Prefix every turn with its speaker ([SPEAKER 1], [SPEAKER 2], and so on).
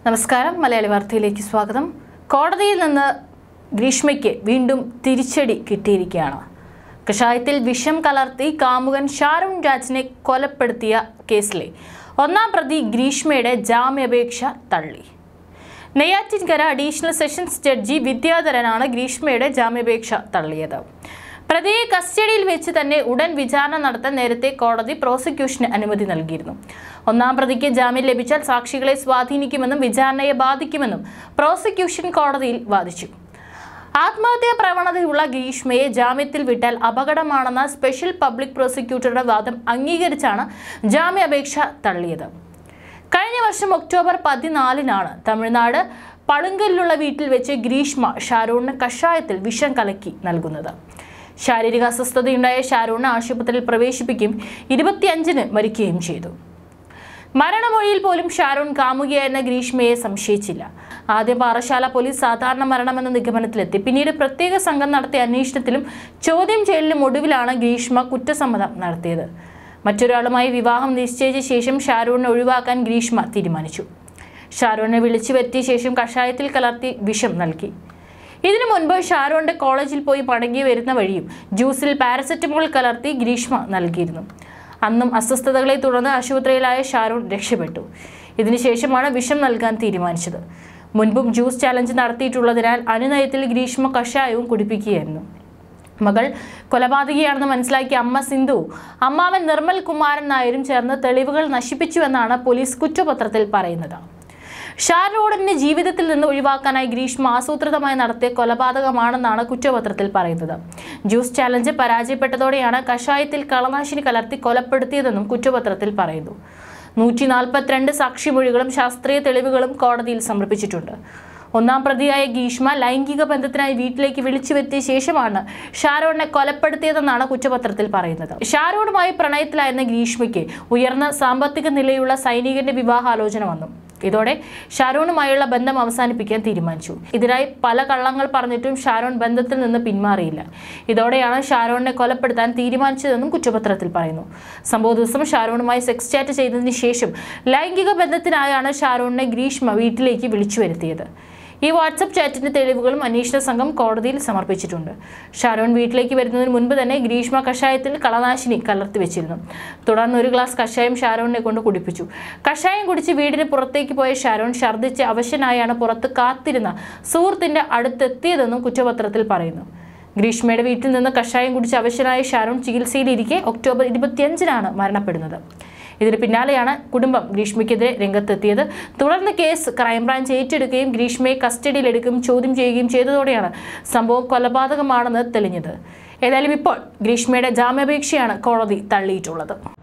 [SPEAKER 1] നമസ്കാരം മലയാളി വാർത്തയിലേക്ക് സ്വാഗതം കോടതിയിൽ നിന്ന് ഗ്രീഷ്മയ്ക്ക് വീണ്ടും തിരിച്ചടി കിട്ടിയിരിക്കുകയാണ് കഷായത്തിൽ വിഷം കലർത്തി കാമുകൻ ഷാരൂൺ രാജിനെ കൊലപ്പെടുത്തിയ കേസിലെ ഒന്നാം പ്രതി ഗ്രീഷ്മയുടെ ജാമ്യാപേക്ഷ തള്ളി നെയ്യാറ്റിൻകര അഡീഷണൽ സെഷൻസ് ജഡ്ജി വിദ്യാധരനാണ് ഗ്രീഷ്മയുടെ ജാമ്യാപേക്ഷ തള്ളിയത് പ്രതിയെ കസ്റ്റഡിയിൽ വെച്ച് തന്നെ ഉടൻ വിചാരണ നടത്താൻ നേരത്തെ കോടതി പ്രോസിക്യൂഷന് അനുമതി നൽകിയിരുന്നു ഒന്നാം പ്രതിക്ക് ജാമ്യം ലഭിച്ചാൽ സാക്ഷികളെ സ്വാധീനിക്കുമെന്നും വിചാരണയെ ബാധിക്കുമെന്നും പ്രോസിക്യൂഷൻ കോടതിയിൽ വാദിച്ചു ആത്മഹത്യാ പ്രവണതയുള്ള ഗ്രീഷ്മയെ ജാമ്യത്തിൽ വിട്ടാൽ അപകടമാണെന്ന സ്പെഷ്യൽ പബ്ലിക് പ്രോസിക്യൂട്ടറുടെ വാദം അംഗീകരിച്ചാണ് ജാമ്യാപേക്ഷ തള്ളിയത് കഴിഞ്ഞ വർഷം ഒക്ടോബർ പതിനാലിനാണ് തമിഴ്നാട് പളുങ്കലിലുള്ള വീട്ടിൽ വെച്ച് ഗ്രീഷ്മ ഷാരൂണിന് കഷായത്തിൽ വിഷം കലക്കി നൽകുന്നത് ശാരീരിക അസ്വസ്ഥതയുണ്ടായ ഷാരൂണിനെ ആശുപത്രിയിൽ പ്രവേശിപ്പിക്കുകയും ഇരുപത്തിയഞ്ചിന് മരിക്കുകയും ചെയ്തു മരണമൊഴിയിൽ പോലും ഷാരൂൺ കാമുകിയായിരുന്ന ഗ്രീഷ്മയെ സംശയിച്ചില്ല ആദ്യം പാറശാല പോലീസ് സാധാരണ മരണമെന്ന നിഗമനത്തിലെത്തി പിന്നീട് പ്രത്യേക സംഘം നടത്തിയ അന്വേഷണത്തിലും ചോദ്യം ചെയ്യലിലും ഒടുവിലാണ് ഗ്രീഷ്മ കുറ്റസമ്മതം നടത്തിയത് മറ്റൊരാളുമായി വിവാഹം നിശ്ചയിച്ച ശേഷം ഷാരൂണിനെ ഒഴിവാക്കാൻ ഗ്രീഷ്മ തീരുമാനിച്ചു ഷാരൂണിനെ വിളിച്ചു വരുത്തിയ ശേഷം കഷായത്തിൽ കലർത്തി വിഷം നൽകി ഇതിനു മുൻപ് ഷാരോണിന്റെ കോളേജിൽ പോയി മടങ്ങി വരുന്ന വഴിയും ജ്യൂസിൽ പാരസെറ്റമോൾ കലർത്തി ഗ്രീഷ്മ നൽകിയിരുന്നു അന്നും അസ്വസ്ഥതകളെ തുടർന്ന് ആശുപത്രിയിലായ ഷാരോൺ രക്ഷപ്പെട്ടു ഇതിനുശേഷമാണ് വിഷം നൽകാൻ തീരുമാനിച്ചത് മുൻപും ജ്യൂസ് ചാലഞ്ച് നടത്തിയിട്ടുള്ളതിനാൽ അനുനയത്തിൽ ഗ്രീഷ്മ കഷായവും കുടിപ്പിക്കുകയായിരുന്നു മകൾ കൊലപാതകിയാണെന്ന് മനസ്സിലാക്കിയ അമ്മ സിന്ധു അമ്മാവൻ നിർമ്മൽ കുമാരൻ നായരും ചേർന്ന് തെളിവുകൾ നശിപ്പിച്ചുവെന്നാണ് പോലീസ് കുറ്റപത്രത്തിൽ പറയുന്നത് ഷാരോഡിന്റെ ജീവിതത്തിൽ നിന്ന് ഒഴിവാക്കാനായി ഗ്രീഷ്മ ആസൂത്രിതമായി നടത്തിയ കൊലപാതകമാണെന്നാണ് കുറ്റപത്രത്തിൽ പറയുന്നത് ജ്യൂസ് ചാലഞ്ച് പരാജയപ്പെട്ടതോടെയാണ് കഷായത്തിൽ കളനാശിനി കലർത്തി കൊലപ്പെടുത്തിയതെന്നും കുറ്റപത്രത്തിൽ പറയുന്നു നൂറ്റി നാൽപ്പത്തിരണ്ട് സാക്ഷിമൊഴികളും ശാസ്ത്രീയ തെളിവുകളും കോടതിയിൽ സമർപ്പിച്ചിട്ടുണ്ട് ഒന്നാം പ്രതിയായ ഗീഷ്മ ലൈംഗിക ബന്ധത്തിനായി വീട്ടിലേക്ക് വിളിച്ചു വരുത്തിയ ശേഷമാണ് ഷാരോണിനെ കൊലപ്പെടുത്തിയതെന്നാണ് കുറ്റപത്രത്തിൽ പറയുന്നത് ഷാരോണുമായി പ്രണയത്തിലായിരുന്ന ഗ്രീഷ്മയ്ക്ക് ഉയർന്ന സാമ്പത്തിക നിലയുള്ള സൈനികന്റെ വിവാഹാലോചന വന്നു ഇതോടെ ഷാരോണുമായുള്ള ബന്ധം അവസാനിപ്പിക്കാൻ തീരുമാനിച്ചു ഇതിനായി പല കള്ളങ്ങൾ പറഞ്ഞിട്ടും ഷാരോൺ ബന്ധത്തിൽ നിന്ന് പിന്മാറിയില്ല ഇതോടെയാണ് ഷാരോണിനെ കൊലപ്പെടുത്താൻ തീരുമാനിച്ചതെന്നും കുറ്റപത്രത്തിൽ പറയുന്നു സംഭവ ദിവസം ഷാരോണുമായി സെക്സ് ചാറ്റ് ചെയ്തതിന് ശേഷം ലൈംഗിക ബന്ധത്തിനായാണ് ഷാരോണിനെ ഗ്രീഷ്മ വീട്ടിലേക്ക് വിളിച്ചു വരുത്തിയത് ഈ വാട്സപ്പ് ചാറ്റിന്റെ തെളിവുകളും അന്വേഷണ സംഘം കോടതിയിൽ സമർപ്പിച്ചിട്ടുണ്ട് ഷാരോൺ വീട്ടിലേക്ക് വരുന്നതിന് മുൻപ് തന്നെ ഗ്രീഷ്മ കഷായത്തിൽ കളനാശിനി കലർത്തി വെച്ചിരുന്നു തുടർന്ന് ഒരു ഗ്ലാസ് കഷായം ഷാരോണിനെ കൊണ്ട് കുടിപ്പിച്ചു കഷായം കുടിച്ച് വീടിന് പുറത്തേക്ക് പോയ ഷാരോൺ ഛർദ്ദിച്ച് അവശനായാണ് പുറത്ത് കാത്തിരുന്ന സുഹൃത്തിന്റെ അടുത്തെത്തിയതെന്നും കുറ്റപത്രത്തിൽ പറയുന്നു ഗ്രീഷ്മയുടെ വീട്ടിൽ നിന്ന് കഷായം കുടിച്ച് അവശനായ ഷാരോൺ ചികിത്സയിലിരിക്കെ ഒക്ടോബർ ഇരുപത്തിയഞ്ചിനാണ് മരണപ്പെടുന്നത് ഇതിന് പിന്നാലെയാണ് കുടുംബം ഗ്രീഷ്മയ്ക്കെതിരെ രംഗത്തെത്തിയത് തുടർന്ന് കേസ് ക്രൈംബ്രാഞ്ച് ഏറ്റെടുക്കുകയും ഗ്രീഷ്മയെ കസ്റ്റഡിയിലെടുക്കുകയും ചോദ്യം ചെയ്യുകയും ചെയ്തതോടെയാണ് സംഭവം കൊലപാതകമാണെന്ന് തെളിഞ്ഞത് ഏതായാലും ഇപ്പോൾ ഗ്രീഷ്മയുടെ ജാമ്യാപേക്ഷയാണ് കോടതി തള്ളിയിട്ടുള്ളത്